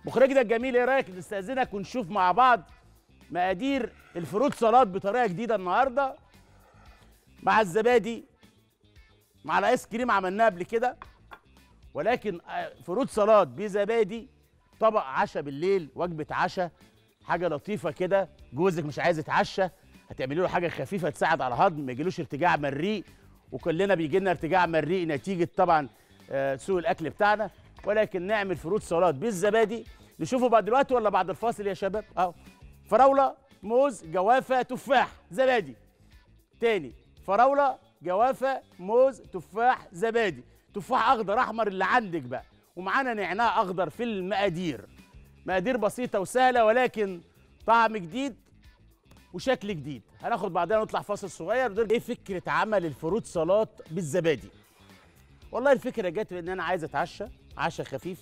مخرجنا الجميل ايه رايك نستاذنك ونشوف مع بعض مقادير الفروت سلطات بطريقه جديده النهارده مع الزبادي مع الايس كريم عملناه قبل كده ولكن آه، فروت سلطات بزبادي طبق عشاء بالليل وجبه عشاء حاجه لطيفه كده جوزك مش عايز يتعشى هتعملي له حاجه خفيفه تساعد على الهضم ما يجيلوش ارتجاع مريء وكلنا بيجي لنا ارتجاع مريء نتيجه طبعا آه، سوء الاكل بتاعنا ولكن نعمل فروت سلطات بالزبادي نشوفه بقى دلوقتي ولا بعد الفاصل يا شباب اهو فراوله موز جوافه تفاح زبادي تاني فراوله جوافه موز تفاح زبادي تفاح اخضر احمر اللي عندك بقى ومعانا نعناع اخضر في المقادير مقادير بسيطه وسهله ولكن طعم جديد وشكل جديد هناخد بعدها نطلع فاصل صغير ونرجع ايه فكره عمل الفروت سلطات بالزبادي والله الفكره جت ان انا عايز اتعشى عشاء خفيف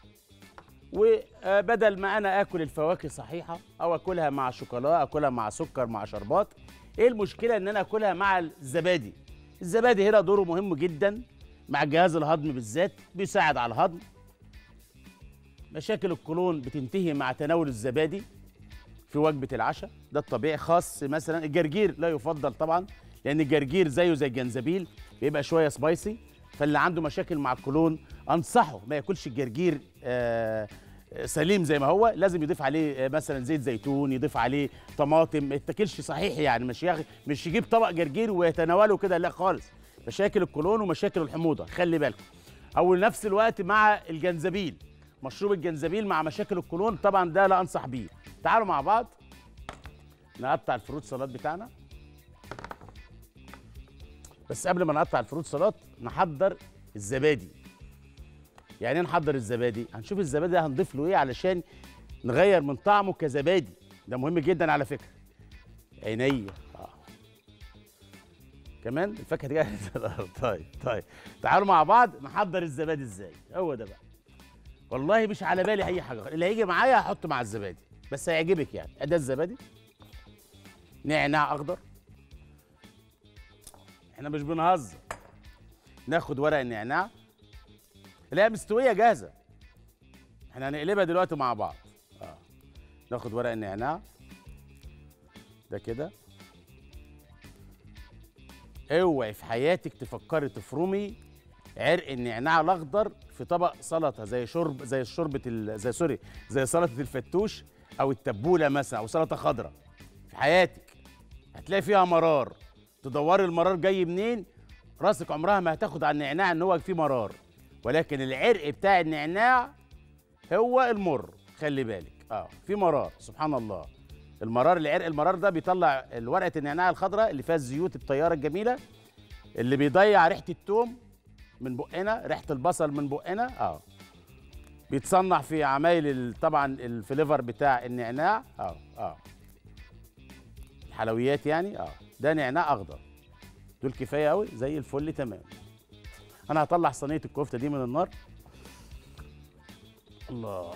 وبدل ما انا اكل الفواكه صحيحه او اكلها مع شوكولاته اكلها مع سكر مع شربات ايه المشكله ان انا اكلها مع الزبادي الزبادي هنا دوره مهم جدا مع جهاز الهضم بالذات بيساعد على الهضم مشاكل القولون بتنتهي مع تناول الزبادي في وجبه العشاء ده الطبيعي خاص مثلا الجرجير لا يفضل طبعا لان الجرجير زيه زي الجنزبيل بيبقى شويه سبايسي فاللي عنده مشاكل مع القولون انصحه ما ياكلش الجرجير آه سليم زي ما هو لازم يضيف عليه آه، مثلا زيت زيتون يضيف عليه طماطم ما يتاكلش صحيح يعني مش ياخ... مش يجيب طبق جرجير ويتناوله كده لا خالص مشاكل القولون ومشاكل الحموضه خلي بالكم او نفس الوقت مع الجنزبيل مشروب الجنزبيل مع مشاكل القولون طبعا ده لا انصح بيه تعالوا مع بعض نقطع الفروت سلطات بتاعنا بس قبل ما نقطع الفروت سلطات نحضر الزبادي يعني ايه نحضر الزبادي هنشوف الزبادي ده هنضيف له ايه علشان نغير من طعمه كزبادي ده مهم جدا على فكره عينيا آه. كمان الفاكهه دي جاهزة؟ طيب طيب تعالوا مع بعض نحضر الزبادي ازاي هو ده بقى والله مش على بالي اي حاجه اللي هيجي معايا هحطه مع الزبادي بس هيعجبك يعني اداه الزبادي نعناع اخضر احنا مش بنهزر ناخد ورق النعناع اللي هي مستويه جاهزه احنا هنقلبها دلوقتي مع بعض اه ناخد ورق النعناع ده كده اوعي في حياتك تفكري تفرمي عرق النعناع الاخضر في طبق سلطه زي شرب زي شوربه ال- زي سوري زي سلطه الفتوش او التبوله مثلا او سلطه خضراء في حياتك هتلاقي فيها مرار تدوري المرار جاي منين راسك عمرها ما هتاخد على النعناع ان هو فيه مرار ولكن العرق بتاع النعناع هو المر خلي بالك اه في مرار سبحان الله المرار العرق المرار ده بيطلع ورقه النعناع الخضراء اللي فيها الزيوت الطياره الجميله اللي بيضيع ريحه التوم من بقنا ريحه البصل من بقنا اه بيتصنع في عمايل ال- طبعا الفليفر بتاع النعناع اه اه الحلويات يعني اه ده نعناع اخضر دول كفايه قوي زي الفل تمام انا هطلع صينيه الكفته دي من النار الله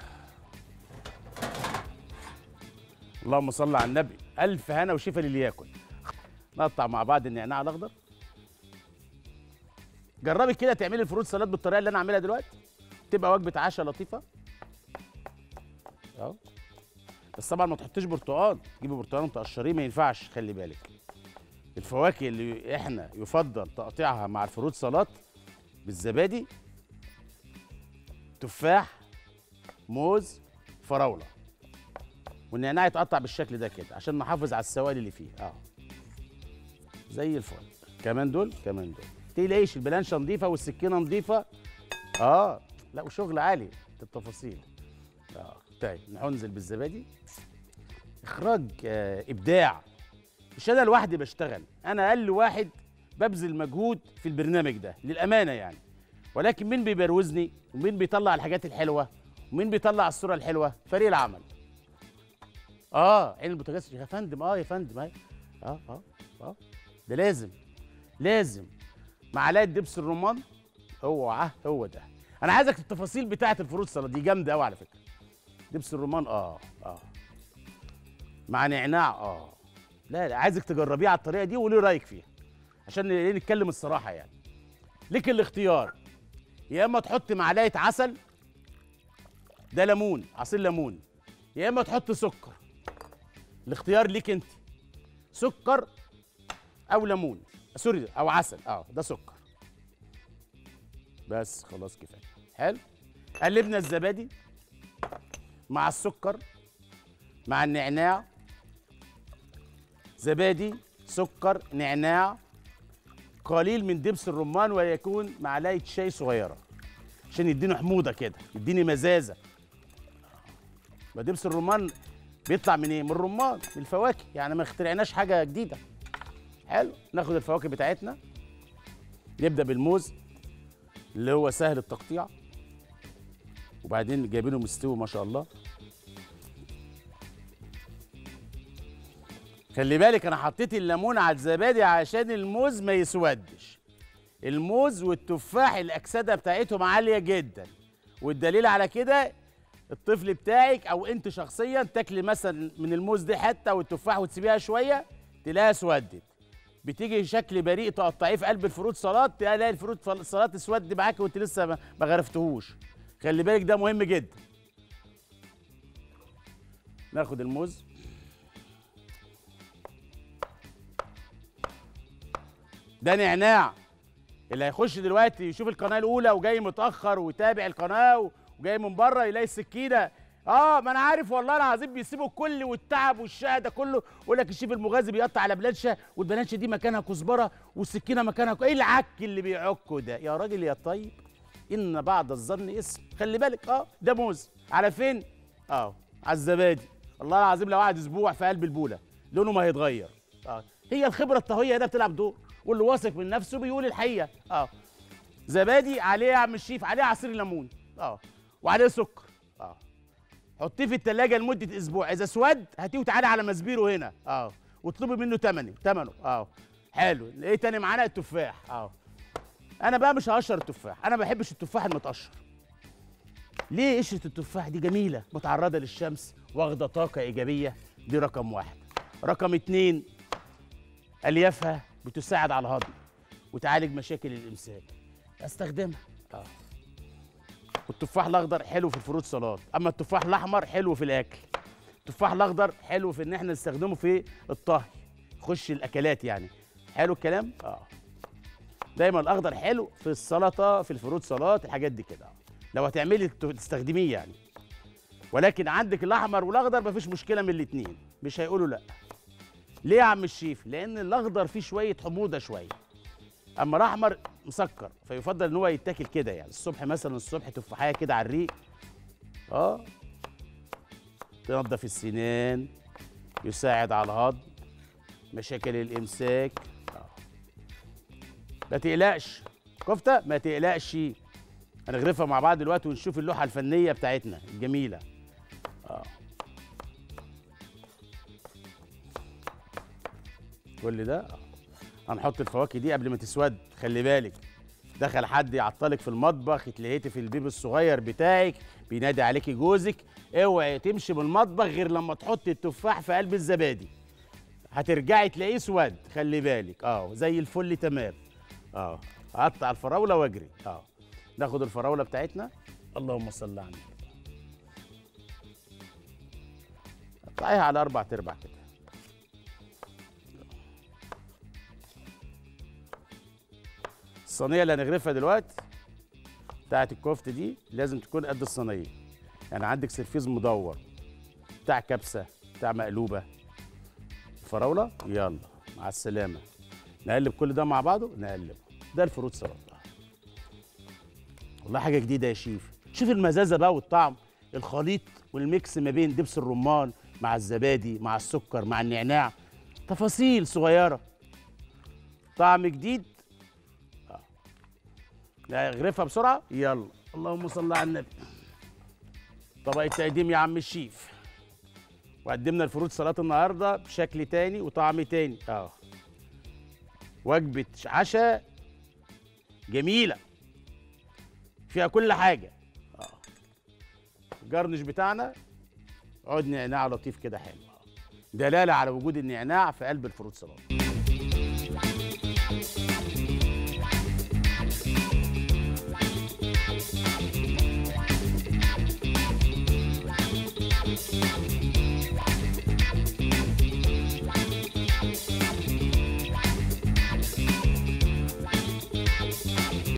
اللهم صل على النبي الف هنا وشفا للي ياكل نقطع مع بعض النعناع الاخضر جربي كده تعملي الفروت سلطات بالطريقه اللي انا عاملها دلوقتي تبقى وجبه عشاء لطيفه اهو بس طبعا ما تحطيش برتقال تجيبي برتقال وتقشريه ما ينفعش خلي بالك الفواكه اللي احنا يفضل تقطيعها مع الفروت سلطات بالزبادي تفاح موز فراوله والنعناع يتقطع بالشكل ده كده عشان نحافظ على السوائل اللي فيه اه زي الفل كمان دول كمان دول تلاقيش البلانشه نظيفه والسكينه نظيفه اه لا وشغل عالي في التفاصيل اه طيب ننزل بالزبادي اخراج آه ابداع مش انا لوحدي بشتغل انا اقل واحد ببذل مجهود في البرنامج ده للامانه يعني ولكن مين بيبروزني ومين بيطلع الحاجات الحلوه ومين بيطلع الصوره الحلوه فريق العمل اه عين البوتاجاز يا فندم اه يا فندم اه اه اه اه ده لازم لازم معلقه دبس الرمان اوعى هو ده انا عايزك التفاصيل بتاعه الفروت سلطه دي جامده قوي على فكره دبس الرمان اه اه مع نعناع اه لا لا عايزك تجربيه على الطريقه دي وقولي رايك فيها عشان إيه نتكلم الصراحه يعني ليك الاختيار يا اما تحط معلقه عسل ده ليمون عصير ليمون يا اما تحط سكر الاختيار ليك انت سكر او ليمون سوري او عسل اه ده سكر بس خلاص كفايه حلو قلبنا الزبادي مع السكر مع النعناع زبادي سكر نعناع قليل من دبس الرمان ويكون معلقه شاي صغيره عشان يديني حموضه كده يديني مزازه ما دبس الرمان بيطلع من ايه من الرمان من الفواكه يعني ما اخترعناش حاجه جديده حلو ناخد الفواكه بتاعتنا نبدا بالموز اللي هو سهل التقطيع وبعدين جايبينه مستوي ما شاء الله خلي بالك انا حطيت الليمون على الزبادي عشان الموز ما يسودش الموز والتفاح الاكسده بتاعتهم عاليه جدا والدليل على كده الطفل بتاعك او انت شخصيا تاكلي مثلا من الموز دي حته والتفاح وتسيبيها شويه تلاقيها اسودت بتيجي شكل بريء تقطعيه في قلب الفروت سلطات تلاقي الفروت فل- سلطات اسود معاك وانت لسه ما ما غرفتهوش خلي بالك ده مهم جدا ناخد الموز ده نعناع اللي هيخش دلوقتي يشوف القناه الاولى وجاي متاخر ويتابع القناه وجاي من بره يلاقي السكينه اه ما انا عارف والله العظيم بيسيبوا الكل والتعب والشقه ده كله يقول لك الشيف المغازي بيقطع على بلانشه والبلانشه دي مكانها كزبره والسكينه مكانها ك- ايه العك اللي بيعكوا ده يا راجل يا طيب ان بعد الظن اسم خلي بالك اه ده موز على فين اه على الزبادي والله العظيم لو قعد اسبوع في قلب البوله لونه ما هيتغير اه هي الخبره الطهويه هنا بتلعب دور واللي واثق من نفسه بيقول الحقيقه اه زبادي عليه يا عم الشيف عليه عصير ليمون اه وعليه سكر اه حطيه في التلاجة لمدة أسبوع، إذا اسود هاتيه وتعالى على مسبيره هنا، اه، واطلبي منه تمنه، تمنه، اه. حلو، ايه تاني معانا التفاح، اه. أنا بقى مش هقشر التفاح، أنا ما بحبش التفاح المتقشر. ليه قشرة التفاح دي جميلة، متعرضة للشمس، واخدة طاقة إيجابية، دي رقم واحد. رقم اتنين أليافها بتساعد على الهضم وتعالج مشاكل الإمساك. استخدمها، اه. والتفاح الاخضر حلو في الفروت سلطات اما التفاح الاحمر حلو في الاكل التفاح الاخضر حلو في ان احنا نستخدمه في الطهي يخش الاكلات يعني حلو الكلام اه دايما الاخضر حلو في السلطه في الفروت سلطات الحاجات دي كده لو هتعملي ت- تستخدميه يعني ولكن عندك الاحمر والاخضر مفيش مشكله من الاثنين مش هيقولوا لا ليه يا عم الشيف لان الاخضر فيه شويه حموضه شويه اما الاحمر مسكر فيفضل ان هو يتاكل كده يعني الصبح مثلا الصبح تفاحيه كده على الريق اه تنضف السنان يساعد على الهضم مشاكل الامساك آه. ما تقلقش كفته ما تقلقش هنغرفها مع بعض دلوقتي ونشوف اللوحه الفنيه بتاعتنا الجميله اه كل ده آه. هنحط الفواكه دي قبل ما تسود خلي بالك دخل حد يعطلك في المطبخ اتلهيتي في البيبي الصغير بتاعك بينادي عليكي جوزك اوعي تمشي من المطبخ غير لما تحطي التفاح في قلب الزبادي هترجعي تلاقيه اسود خلي بالك اه زي الفل تمام اه اقطع الفراوله واجري اه ناخد الفراوله بتاعتنا اللهم صل على النبي قطعيها على اربع ارباع كده الصينيه اللي هنغرفها دلوقتي بتاعت الكفته دي لازم تكون قد الصينيه يعني عندك سرفيز مدور بتاع كبسه بتاع مقلوبه فراوله يلا مع السلامه نقلب كل ده مع بعضه نقلبه ده الفروت سلطه والله حاجه جديده يا شيف شوف المزازه بقى والطعم الخليط والميكس ما بين دبس الرمان مع الزبادي مع السكر مع النعناع تفاصيل صغيره طعم جديد لا اغرفها بسرعه يلا اللهم صل على النبي طبق التقديم يا عم الشيف وقدمنا الفروت سلطه النهارده بشكل تاني وطعم تاني اه وجبه عشاء جميله فيها كل حاجه اه الجرنش بتاعنا عود نعناع لطيف كده حلو آه. دلاله على وجود النعناع في قلب الفروت سلطه